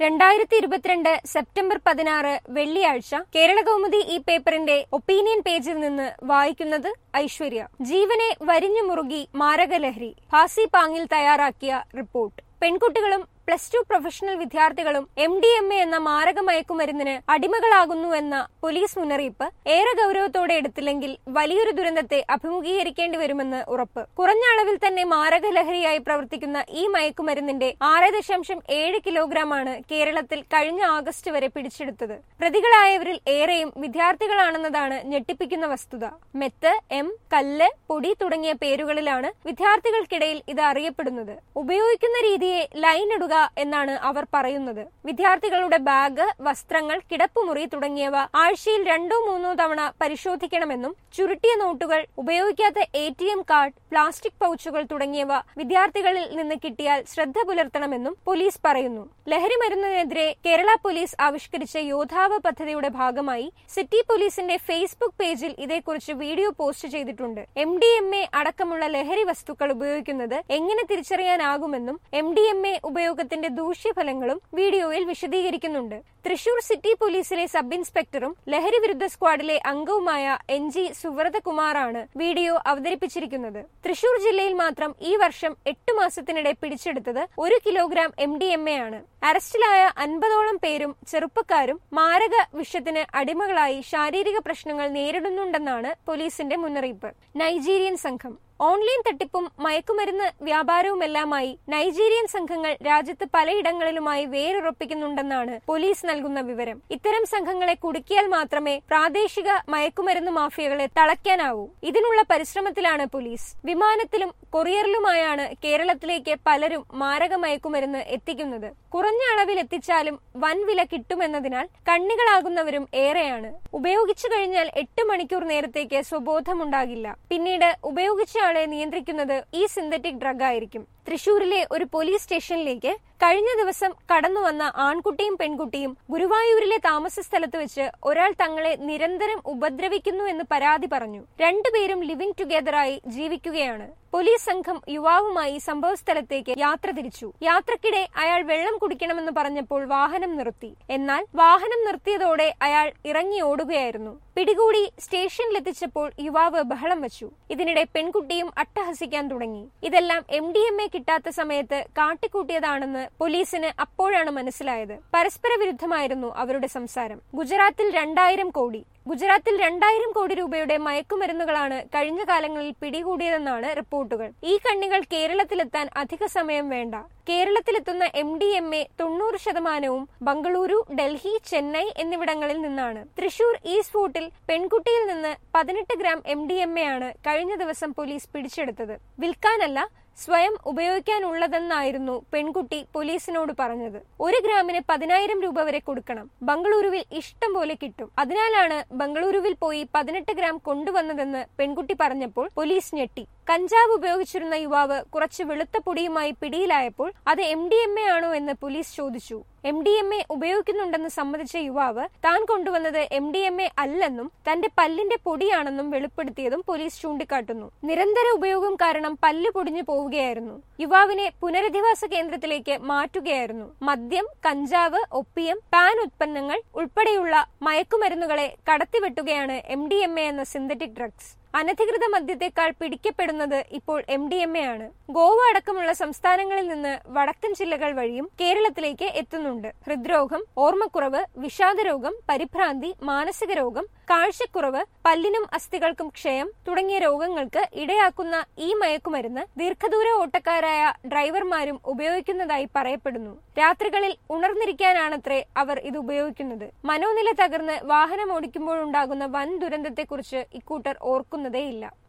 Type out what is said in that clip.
രണ്ടായിരത്തി ഇരുപത്തിരണ്ട് സെപ്റ്റംബർ പതിനാറ് വെള്ളിയാഴ്ച കേരള കൗമുദി ഈ പേപ്പറിന്റെ ഒപ്പീനിയൻ പേജിൽ നിന്ന് വായിക്കുന്നത് ഐശ്വര്യ ജീവനെ വരിഞ്ഞു മുറുകി മാരകലഹരി ഭാസി പാങ്ങിൽ തയ്യാറാക്കിയ റിപ്പോർട്ട് പെൺകുട്ടികളും പ്ലസ് ടു പ്രൊഫഷണൽ വിദ്യാർത്ഥികളും എം ഡി എം എ എന്ന മാരക മയക്കുമരുന്നിന് അടിമകളാകുന്നുവെന്ന പോലീസ് മുന്നറിയിപ്പ് ഏറെ ഗൗരവത്തോടെ എടുത്തില്ലെങ്കിൽ വലിയൊരു ദുരന്തത്തെ അഭിമുഖീകരിക്കേണ്ടി വരുമെന്ന് ഉറപ്പ് കുറഞ്ഞ അളവിൽ തന്നെ മാരക ലഹരിയായി പ്രവർത്തിക്കുന്ന ഈ മയക്കുമരുന്നിന്റെ ആറ് ദശാംശം ഏഴ് കിലോഗ്രാമാണ് കേരളത്തിൽ കഴിഞ്ഞ ആഗസ്റ്റ് വരെ പിടിച്ചെടുത്തത് പ്രതികളായവരിൽ ഏറെയും വിദ്യാർത്ഥികളാണെന്നതാണ് ഞെട്ടിപ്പിക്കുന്ന വസ്തുത മെത്ത് എം കല്ല് പൊടി തുടങ്ങിയ പേരുകളിലാണ് വിദ്യാർത്ഥികൾക്കിടയിൽ ഇത് അറിയപ്പെടുന്നത് ഉപയോഗിക്കുന്ന രീതിയെ ലൈൻ ഇടുക എന്നാണ് അവർ പറയുന്നത് വിദ്യാർത്ഥികളുടെ ബാഗ് വസ്ത്രങ്ങൾ കിടപ്പുമുറി തുടങ്ങിയവ ആഴ്ചയിൽ രണ്ടോ മൂന്നോ തവണ പരിശോധിക്കണമെന്നും ചുരുട്ടിയ നോട്ടുകൾ ഉപയോഗിക്കാത്ത A T M card plastic പൗച്ചുകൾ തുടങ്ങിയവ വിദ്യാർത്ഥികളിൽ നിന്ന് കിട്ടിയാൽ ശ്രദ്ധ പുലർത്തണമെന്നും പോലീസ് പറയുന്നു ലഹരി മരുന്നിനെതിരെ കേരള പോലീസ് ആവിഷ്കരിച്ച യോദ്ധാവ് പദ്ധതിയുടെ ഭാഗമായി സിറ്റി പോലീസിന്റെ ഫേസ്ബുക്ക് പേജിൽ ഇതേക്കുറിച്ച് വീഡിയോ പോസ്റ്റ് ചെയ്തിട്ടുണ്ട് എം ഡി എം എ അടക്കമുള്ള ലഹരി വസ്തുക്കൾ ഉപയോഗിക്കുന്നത് എങ്ങനെ തിരിച്ചറിയാനാകുമെന്നും എം ഡി എം എ ഉപയോഗത്തിന്റെ ദൂഷ്യഫലങ്ങളും വീഡിയോയിൽ വിശദീകരിക്കുന്നുണ്ട് തൃശൂർ സിറ്റി പോലീസിലെ സബ് ഇൻസ്പെക്ടറും ലഹരി വിരുദ്ധ സ്ക്വാഡിലെ അംഗവുമായ എൻ ജി സുവ്രതകുമാറാണ് വീഡിയോ അവതരിപ്പിച്ചിരിക്കുന്നത് തൃശൂർ ജില്ലയിൽ മാത്രം ഈ വർഷം എട്ട് മാസത്തിനിടെ പിടിച്ചെടുത്തത് ഒരു kilogram M D M A ആണ് അറസ്റ്റിലായ അൻപതോളം പേരും ചെറുപ്പക്കാരും മാരക വിഷത്തിന് അടിമകളായി ശാരീരിക പ്രശ്നങ്ങൾ നേരിടുന്നുണ്ടെന്നാണ് പോലീസിന്റെ മുന്നറിയിപ്പ് നൈജീരിയൻ സംഘം ഓൺലൈൻ തട്ടിപ്പും മയക്കുമരുന്ന് വ്യാപാരവുമെല്ലാമായി നൈജീരിയൻ സംഘങ്ങൾ രാജ്യത്ത് പലയിടങ്ങളിലുമായി വേരുറപ്പിക്കുന്നുണ്ടെന്നാണ് പോലീസ് നൽകുന്ന വിവരം ഇത്തരം സംഘങ്ങളെ കുടുക്കിയാൽ മാത്രമേ പ്രാദേശിക മയക്കുമരുന്ന് മാഫിയകളെ തളയ്ക്കാനാവൂ ഇതിനുള്ള പരിശ്രമത്തിലാണ് പോലീസ് വിമാനത്തിലും കൊറിയറിലുമായാണ് കേരളത്തിലേക്ക് പലരും മാരക മയക്കുമരുന്ന് എത്തിക്കുന്നത് കുറഞ്ഞ അളവിൽ എത്തിച്ചാലും വൻ വില കിട്ടുമെന്നതിനാൽ കണ്ണികളാകുന്നവരും ഏറെയാണ് ഉപയോഗിച്ചു കഴിഞ്ഞാൽ എട്ട് മണിക്കൂർ നേരത്തേക്ക് സ്വബോധമുണ്ടാകില്ല പിന്നീട് ഉപയോഗിച്ച ആളെ നിയന്ത്രിക്കുന്നത് ഈ സിന്തറ്റിക് ഡ്രഗ് ആയിരിക്കും തൃശൂരിലെ ഒരു പോലീസ് സ്റ്റേഷനിലേക്ക് കഴിഞ്ഞ ദിവസം കടന്നുവന്ന ആൺകുട്ടിയും പെൺകുട്ടിയും ഗുരുവായൂരിലെ താമസ സ്ഥലത്ത് വെച്ച് ഒരാൾ തങ്ങളെ നിരന്തരം ഉപദ്രവിക്കുന്നു എന്ന് പരാതി പറഞ്ഞു രണ്ടുപേരും ലിവിംഗ് ടുഗെദറായി ജീവിക്കുകയാണ് പോലീസ് സംഘം യുവാവുമായി സംഭവസ്ഥലത്തേക്ക് യാത്ര തിരിച്ചു യാത്രക്കിടെ അയാൾ വെള്ളം കുടിക്കണമെന്ന് പറഞ്ഞപ്പോൾ വാഹനം നിർത്തി എന്നാൽ വാഹനം നിർത്തിയതോടെ അയാൾ ഇറങ്ങി ഓടുകയായിരുന്നു പിടികൂടി സ്റ്റേഷനിലെത്തിച്ചപ്പോൾ യുവാവ് ബഹളം വെച്ചു ഇതിനിടെ പെൺകുട്ടിയും അട്ടഹസിക്കാൻ തുടങ്ങി ഇതെല്ലാം എം ഡി എം എ കിട്ടാത്ത സമയത്ത് കാട്ടിക്കൂട്ടിയതാണെന്ന് പോലീസിന് അപ്പോഴാണ് മനസ്സിലായത് പരസ്പര വിരുദ്ധമായിരുന്നു അവരുടെ സംസാരം ഗുജറാത്തിൽ രണ്ടായിരം കോടി ഗുജറാത്തിൽ രണ്ടായിരം കോടി രൂപയുടെ മയക്കുമരുന്നുകളാണ് കഴിഞ്ഞ കാലങ്ങളിൽ പിടികൂടിയതെന്നാണ് റിപ്പോർട്ടുകൾ ഈ കണ്ണികൾ കേരളത്തിലെത്താൻ അധിക സമയം വേണ്ട കേരളത്തിലെത്തുന്ന എം ഡി എം എ തൊണ്ണൂറ് ശതമാനവും ബംഗളൂരു ഡൽഹി ചെന്നൈ എന്നിവിടങ്ങളിൽ നിന്നാണ് തൃശൂർ ഈസ്റ്റ് ഫോർട്ടിൽ പെൺകുട്ടിയിൽ നിന്ന് പതിനെട്ട് gram M D M A ആണ് കഴിഞ്ഞ ദിവസം പോലീസ് പിടിച്ചെടുത്തത് വിൽക്കാനല്ല സ്വയം ഉപയോഗിക്കാനുള്ളതെന്നായിരുന്നു പെൺകുട്ടി പോലീസിനോട് പറഞ്ഞത് ഒരു ഗ്രാമിന് പതിനായിരം രൂപ വരെ കൊടുക്കണം ബംഗളൂരുവിൽ ഇഷ്ടം പോലെ കിട്ടും അതിനാലാണ് ബംഗളൂരുവിൽ പോയി പതിനെട്ട് ഗ്രാം കൊണ്ടുവന്നതെന്ന് പെൺകുട്ടി പറഞ്ഞപ്പോൾ പോലീസ് ഞെട്ടി കഞ്ചാവ് ഉപയോഗിച്ചിരുന്ന യുവാവ് കുറച്ച് വെളുത്ത പൊടിയുമായി പിടിയിലായപ്പോൾ അത് എം ഡി എം എ ആണോ എന്ന് പോലീസ് ചോദിച്ചു എം ഡി എം എ ഉപയോഗിക്കുന്നുണ്ടെന്ന് സമ്മതിച്ച യുവാവ് താൻ കൊണ്ടുവന്നത് എം ഡി എം എ അല്ലെന്നും തന്റെ പല്ലിന്റെ പൊടിയാണെന്നും വെളിപ്പെടുത്തിയതും പോലീസ് ചൂണ്ടിക്കാട്ടുന്നു നിരന്തര ഉപയോഗം കാരണം പല്ല് പൊടിഞ്ഞു പോവുകയായിരുന്നു യുവാവിനെ പുനരധിവാസ കേന്ദ്രത്തിലേക്ക് മാറ്റുകയായിരുന്നു മദ്യം കഞ്ചാവ് ഒപ്പിയം പാൻ ഉത്പന്നങ്ങൾ ഉൾപ്പെടെയുള്ള മയക്കുമരുന്നുകളെ കടത്തിവെട്ടുകയാണ് എം ഡി എം എ എന്ന സിന്തറ്റിക് ഡ്രഗ്സ് അനധികൃത മദ്യത്തെക്കാൾ പിടിക്കപ്പെടുന്നത് ഇപ്പോൾ എം ഡി എം എ ആണ് ഗോവ അടക്കമുള്ള സംസ്ഥാനങ്ങളിൽ നിന്ന് വടക്കൻ ജില്ലകൾ വഴിയും കേരളത്തിലേക്ക് എത്തുന്നുണ്ട് ഹൃദ്രോഗം ഓർമ്മക്കുറവ് വിഷാദരോഗം പരിഭ്രാന്തി മാനസിക രോഗം കാഴ്ചക്കുറവ് പല്ലിനും അസ്ഥികൾക്കും ക്ഷയം തുടങ്ങിയ രോഗങ്ങൾക്ക് ഇടയാക്കുന്ന ഈ മയക്കുമരുന്ന് ദീർഘദൂര ഓട്ടക്കാരായ ഡ്രൈവർമാരും ഉപയോഗിക്കുന്നതായി പറയപ്പെടുന്നു രാത്രികളിൽ ഉണർന്നിരിക്കാനാണത്രേ അവർ ഇത് ഉപയോഗിക്കുന്നത് മനോനില തകർന്ന് വാഹനം ഓടിക്കുമ്പോഴുണ്ടാകുന്ന വൻ ദുരന്തത്തെക്കുറിച്ച് ഇക്കൂട്ടർ ഓർക്കുന്നതേയില്ല